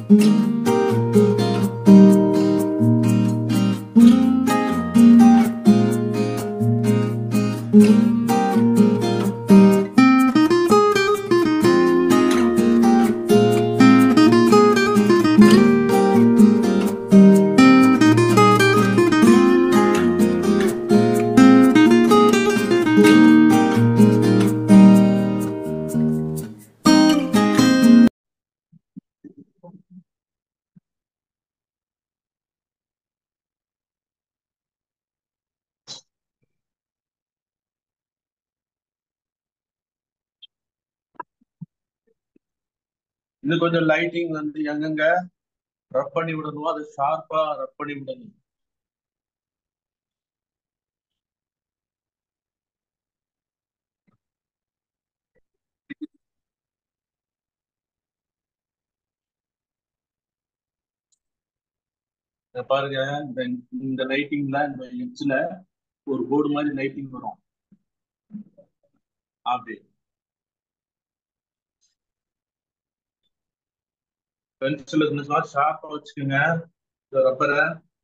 இது கொஞ்சம் லைட்டிங் வந்து எங்கெங்க ரப் பண்ணி விடணும் அது ஷார்ப்பா ரப் பண்ணி விடணும் இத பாருங்க இந்த இந்த லைட்டிங்ல இந்த எட்ஜ்ல ஒரு போர்டு மாதிரி லைட்டிங் வரும் அப்படி பென்சில் இருந்துச்சுன்னா ஷார்ப்பா வச்சுக்கோங்க இந்த ரப்பரை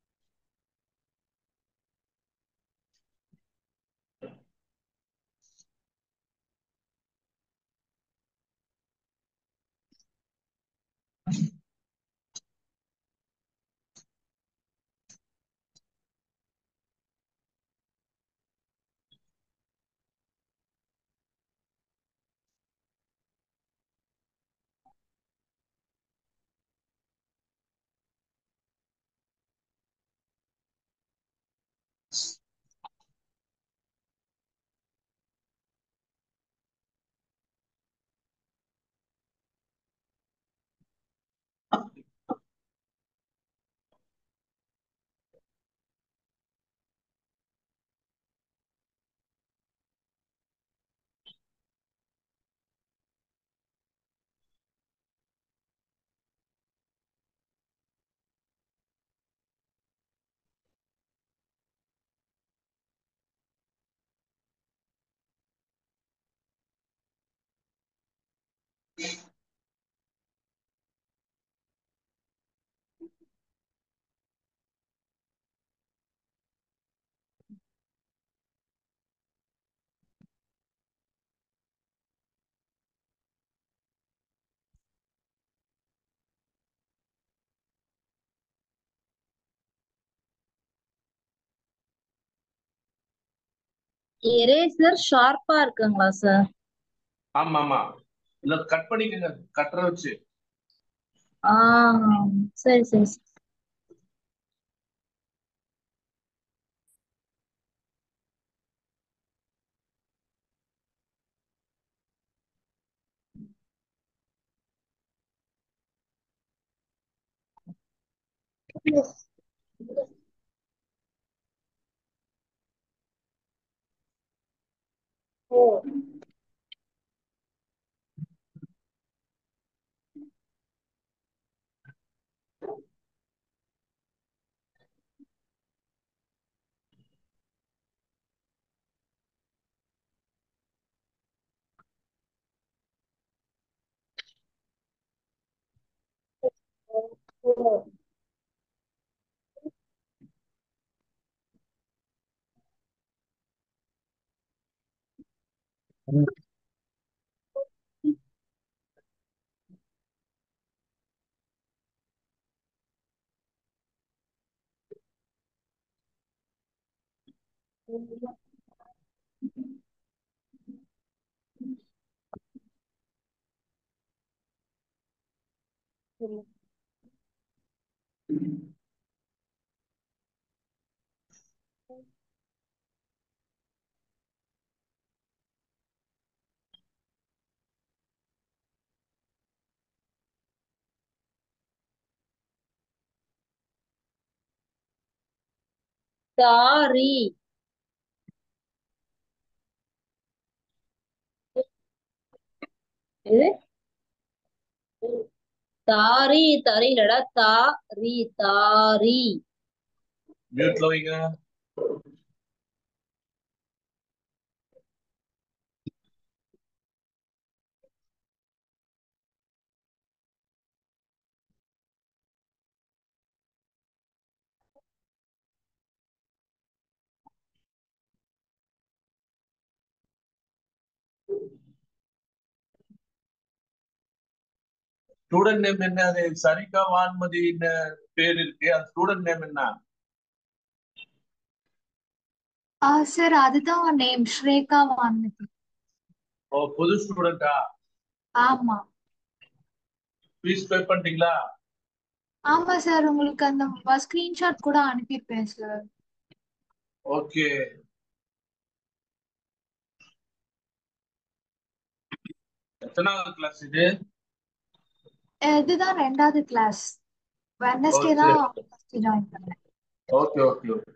எரேசர் ஷார்ப்பா இருக்குங்களா சார் ஆமா ஆமா இல்ல கட் பண்ணிக்கோங்க கட்டரை வச்சு ஆ சரி சரி சரி. தாரி இது தாரி தரி இல்லடா தாரி தாரி மியூட்ல வைங்க ஸ்டூடெண்ட் நேம் என்ன அது சரிகா வான்மதி பேர் இருக்கு அது ஸ்டூடெண்ட் நேம் என்ன சார் அதுதான் நேம் ஸ்ரேகா வான்மதி ஓ புது ஸ்டூடெண்டா ஆமா ஃபீஸ் பே பண்ணிட்டீங்களா ஆமா சார் உங்களுக்கு அந்த ஸ்கிரீன்ஷாட் கூட அனுப்பியிருப்பேன் சார் ஓகே எத்தனாவது கிளாஸ் இது இதுதான் ரெண்டாவது கிளாஸ் வெனஸ்டே ஓ, தான் சரி. ஃபர்ஸ்ட் ஜாயின் பண்ணேன் ஓகே ஓகே ஓகே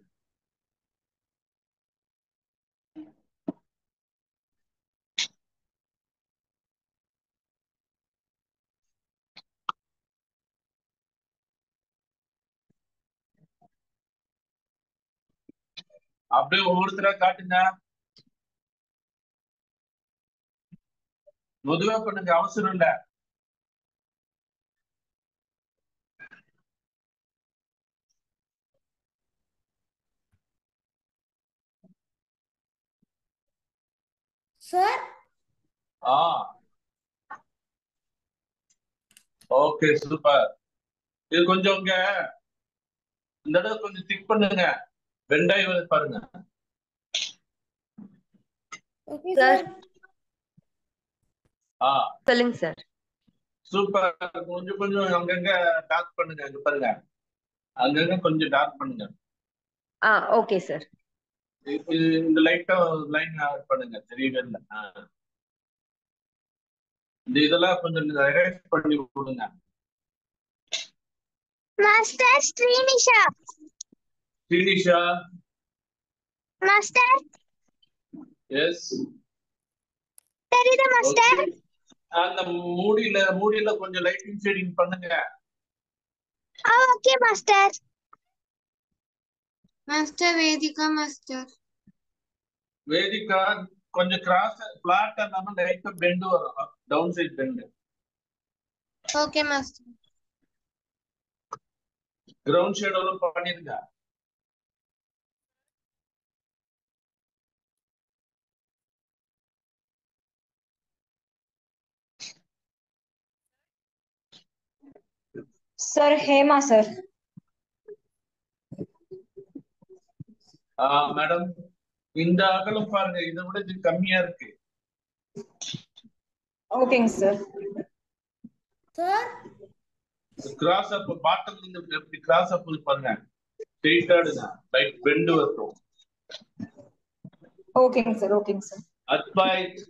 அப்படியே ஒவ்வொருத்தரா காட்டுங்க மெதுவா பண்ணுங்க அவசரம் இல்ல சார் ஆ ஓகே சூப்பர் இது கொஞ்சம் இங்க இந்த தடவை கொஞ்சம் திக் பண்ணுங்க வெண்டாய் வந்து பாருங்க ஓகே சார். சார் ஆ சொல்லுங்க சார் சூப்பர் கொஞ்சம் கொஞ்சம் அங்கங்க டார்க் பண்ணுங்க இங்க பாருங்க அங்கங்க கொஞ்சம் டார்க் பண்ணுங்க ஆ ஓகே சார் இ- இது- இந்த லைட்டா லைன் ஆட் பண்ணுங்க தெரியவே இல்லை ஆ. இந்த இதெல்லாம் கொஞ்சம் எரேஸ் பண்ணி விடுங்க master Srinisha Srinisha master yes தெரியுதா மாஸ்டர் அந்த மூடியில மூடியில கொஞ்சம் லைட்டிங் ஷேடிங் பண்ணுங்க ah okay master master Vedika master Vedika கொஞ்சம் கிராஸ் பிளாட் இல்லாம லைட்டா பெண்ட் வரும் down side bend okay master ground ஷேடோல பண்ணிருங்க सर हेमा सर மேடம் இந்த அகலம் பாருங்க இதை விட இது கம்மியா இருக்கு ஓகேங்க sir sir cross up bottom இருந்து எப்படி கிராஸ் அப் பாருங்க ஸ்ட்ரெயிட்டா எடுங்க லைட் பெண்ட் வரட்டும் ஓகேங்க சார் ஓகேங்க sir Advaith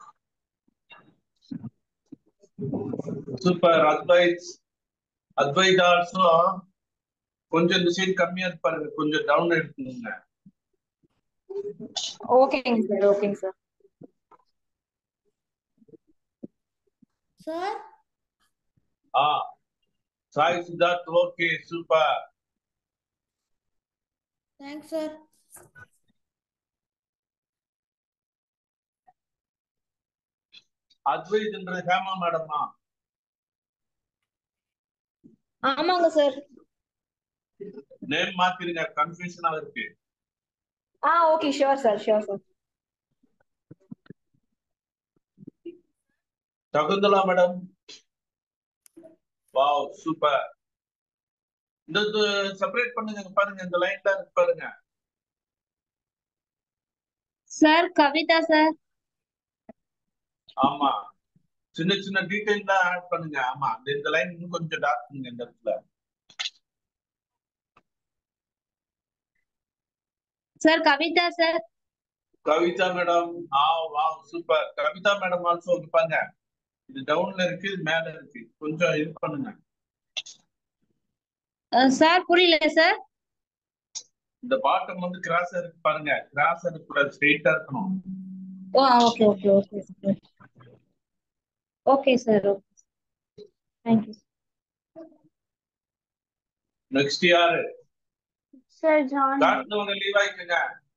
super Advaith Advaith also கொஞ்சம் இந்த சைடு கம்மியா இருக்கு பாருங்க கொஞ்சம் டவுன் எடுத்துங்க ஓகேங்க சார் ஓகேங்க sir sir ah Sai Siddharth okay super thanks sir அத்வைத்ன்றது ஹேமா மேடமா ஆமாங்க சார் நேம் மாத்திருங்க கன்ஃபியூஷனா இருக்கு ah okay sure sir sure sir Shakuntala madam wow super இந்த செப்பரேட் பண்ணுங்க இங்க பாருங்க இந்த லைன்ல இருக்கு பாருங்க சார் கவிதா சார் ஆமா சின்ன சின்ன டீடைல் தான் ஆட் பண்ணுங்க ஆமா இந்த இந்த லைன் இன்னும் கொஞ்சம் டார்க் பண்ணுங்க இந்த இடத்துல sir Kavitha sir Kavitha madam ah wow super Kavitha madam also பாருங்க இது டவுன்ல இருக்கு இது மேல இருக்கு கொஞ்சம் இது பண்ணுங்க சார் புரியல சார் இந்த பாட்டம் வந்து கிராஸ் இருக்கு பாருங்க கிராஸ் இருக்கக்கூடாது ஸ்ட்ரெயிட்டா இருக்கணும் oh okay okay okay sir okay sir okay thank you next யாரு சார் ஜான் காட்டுனவங்க லீவ் ஆயிக்கங்க